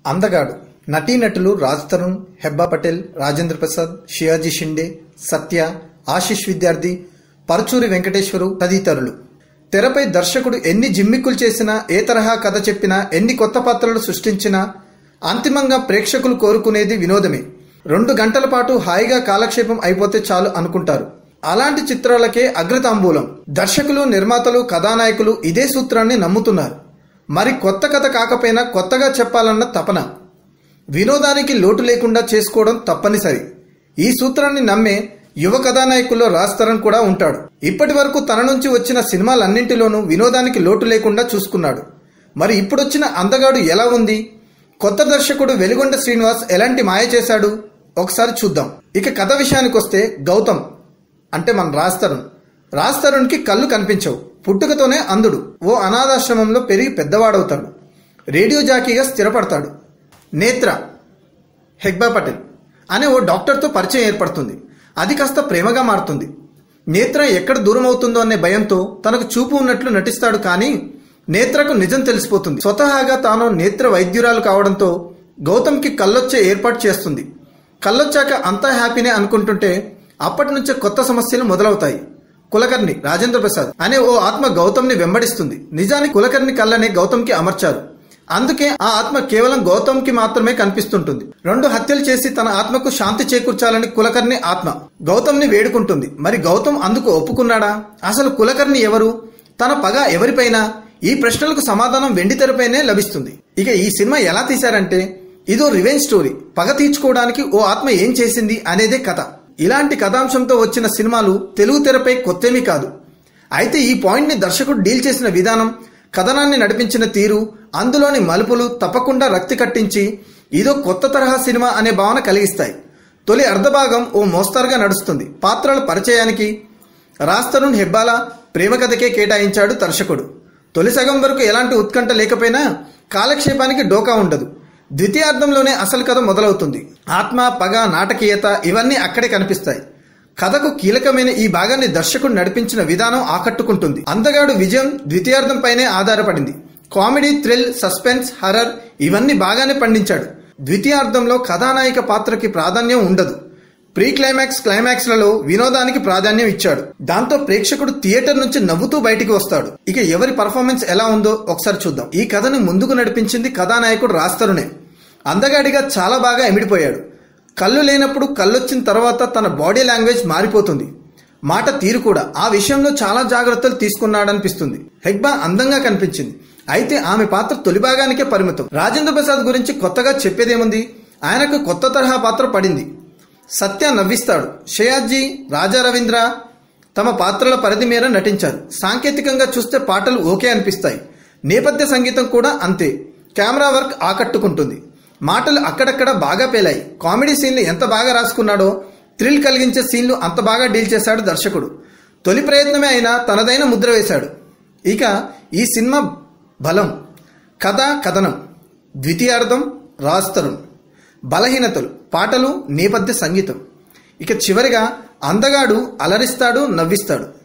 అందగాడు నటీనటులు రాజ్ తరుణ్ హెబ్బా పటేల్ రాజేంద్ర ప్రసాద్ షియాజీ షిండే సత్య ఆశిష్ విద్యార్థి పరచూరి వెంకటేశ్వరు తదితరులు తెరపై దర్శకుడు ఎన్ని జిమ్మిక్కులు చేసినా ఏ తరహా కథ చెప్పినా ఎన్ని కొత్త పాత్రలు సృష్టించినా అంతిమంగా ప్రేక్షకులు కోరుకునేది వినోదమే రెండు గంటల పాటు హాయిగా కాలక్షేపం అయిపోతే చాలు అనుకుంటారు అలాంటి చిత్రాలకే అగ్రతాంబూలం దర్శకులు నిర్మాతలు కథానాయకులు ఇదే సూత్రాన్ని నమ్ముతున్నారు మరి కొత్త కథ కాకపోయినా కొత్తగా చెప్పాలన్న తపన వినోదానికి లోటు లేకుండా చేసుకోవడం తప్పనిసరి ఈ సూత్రాన్ని నమ్మే యువ కథానాయకుల్లో రాజ్ తరుణ్ కూడా ఉంటాడు ఇప్పటి వరకు తన నుంచి వచ్చిన సినిమాలన్నింటిలోనూ వినోదానికి లోటు లేకుండా చూసుకున్నాడు మరి ఇప్పుడొచ్చిన అందగాడు ఎలా ఉంది కొత్త దర్శకుడు వెలుగొండ శ్రీనివాస్ ఎలాంటి మాయ చేశాడు ఒకసారి చూద్దాం ఇక కథ విషయానికొస్తే గౌతమ్ అంటే మన రాజ్ తరుణ్ రాజ్ తరుణ్కి కళ్ళు కనిపించవు పుట్టుకతోనే అందుడు ఓ అనాథాశ్రమంలో పెరిగి పెద్దవాడవుతాడు రేడియో జాకీగా స్థిరపడతాడు నేత్ర హెగ్బా పటేల్ అనే ఓ డాక్టర్తో పరిచయం ఏర్పడుతుంది అది కాస్త ప్రేమగా మారుతుంది నేత్ర ఎక్కడ దూరం అవుతుందో అనే భయంతో తనకు చూపు ఉన్నట్లు నటిస్తాడు కానీ నేత్రకు నిజం తెలిసిపోతుంది స్వతహాగా తాను నేత్ర వైద్యురాలు కావడంతో గౌతమ్కి కళ్ళొచ్చే ఏర్పాటు చేస్తుంది కళ్ళొచ్చాక అంతా హ్యాపీనే అనుకుంటుంటే అప్పటి నుంచే కొత్త సమస్యలు మొదలవుతాయి కులకర్ణి రాజేంద్ర ప్రసాద్ అనే ఓ ఆత్మ గౌతమ్ని వెంబడిస్తుంది నిజానికి కులకర్ణి కళ్ళనే గౌతమ్కి అమర్చారు అందుకే ఆ ఆత్మ కేవలం గౌతమ్కి మాత్రమే కనిపిస్తుంటుంది రెండు హత్యలు చేసి తన ఆత్మకు శాంతి చేకూర్చాలని కులకర్ణి ఆత్మ గౌతమ్ని వేడుకుంటుంది మరి గౌతమ్ అందుకు ఒప్పుకున్నాడా అసలు కులకర్ణి ఎవరు తన పగ ఎవరిపైన ఈ ప్రశ్నలకు సమాధానం వెండితెరపైనే లభిస్తుంది ఇక ఈ సినిమా ఎలా తీశారంటే ఇదో రివెంజ్ స్టోరీ పగ తీర్చుకోవడానికి ఓ ఆత్మ ఏం చేసింది అనేదే కథ ఇలాంటి కథాంశంతో వచ్చిన సినిమాలు తెలుగు తెరపై కొత్తేమీ కాదు అయితే ఈ పాయింట్ని దర్శకుడు డీల్ చేసిన విధానం కథనాన్ని నడిపించిన తీరు అందులోని మలుపులు తప్పకుండా రక్తి కట్టించి ఇదో కొత్త తరహా సినిమా అనే భావన కలిగిస్తాయి తొలి అర్ధభాగం ఓ మోస్తారుగా నడుస్తుంది పాత్రల పరిచయానికి రాజ్ తరుణ్ హెబ్బాల ప్రేమ కథకే కేటాయించాడు దర్శకుడు తొలి సగం వరకు ఎలాంటి ఉత్కంఠ లేకపోయినా కాలక్షేపానికి డోకా ఉండదు ద్వితీయార్థంలోనే అసలు కథ మొదలవుతుంది ఆత్మ పగ నాటకీయత ఇవన్నీ అక్కడే కనిపిస్తాయి కథకు కీలకమైన ఈ భాగాన్ని దర్శకుడు నడిపించిన విధానం ఆకట్టుకుంటుంది అందగాడు విజయం ద్వితీయార్థం పైనే ఆధారపడింది కామెడీ థ్రిల్ సస్పెన్స్ హర్రర్ ఇవన్నీ బాగానే పండించాడు ద్వితీయార్థంలో కథానాయిక పాత్రకి ప్రాధాన్యం ఉండదు ప్రీ క్లైమాక్స్ క్లైమాక్స్లలో వినోదానికి ప్రాధాన్యం ఇచ్చాడు దాంతో ప్రేక్షకుడు థియేటర్ నుంచి నవ్వుతూ బయటికి వస్తాడు ఇక ఎవరి పర్ఫార్మెన్స్ ఎలా ఉందో ఒకసారి చూద్దాం ఈ కథను ముందుకు నడిపించింది కథానాయకుడు రాస్తరునే అందగాడిగా చాలా బాగా ఎమిడిపోయాడు కళ్ళు లేనప్పుడు కళ్ళొచ్చిన తర్వాత తన బాడీ లాంగ్వేజ్ మారిపోతుంది మాట తీరు కూడా ఆ విషయంలో చాలా జాగ్రత్తలు తీసుకున్నాడనిపిస్తుంది హెగ్బా అందంగా కనిపించింది అయితే ఆమె పాత్ర తొలి భాగానికే పరిమితం రాజేంద్ర ప్రసాద్ గురించి కొత్తగా చెప్పేదేముంది ఆయనకు కొత్త తరహా పాత్ర పడింది సత్య నవ్విస్తాడు షయాజీ రాజా రవీంద్ర తమ పాత్రల పరిధి మేర నటించారు సాంకేతికంగా చూస్తే పాటలు ఓకే అనిపిస్తాయి నేపథ్య సంగీతం కూడా అంతే కెమెరా వర్క్ ఆకట్టుకుంటుంది మాటలు అక్కడక్కడ బాగా పేలాయి కామెడీ సీన్లు ఎంత బాగా రాసుకున్నాడో థ్రిల్ కలిగించే సీన్లు అంత బాగా డీల్ చేశాడు దర్శకుడు తొలి ప్రయత్నమే అయినా తనదైన ముద్ర వేశాడు ఇక ఈ సినిమా బలం కథ కథనం ద్వితీయార్థం రాజ్ తరుణ్ బలహీనతలు పాటలు నేపథ్య సంగీతం ఇక చివరిగా అందగాడు అలరిస్తాడు నవ్విస్తాడు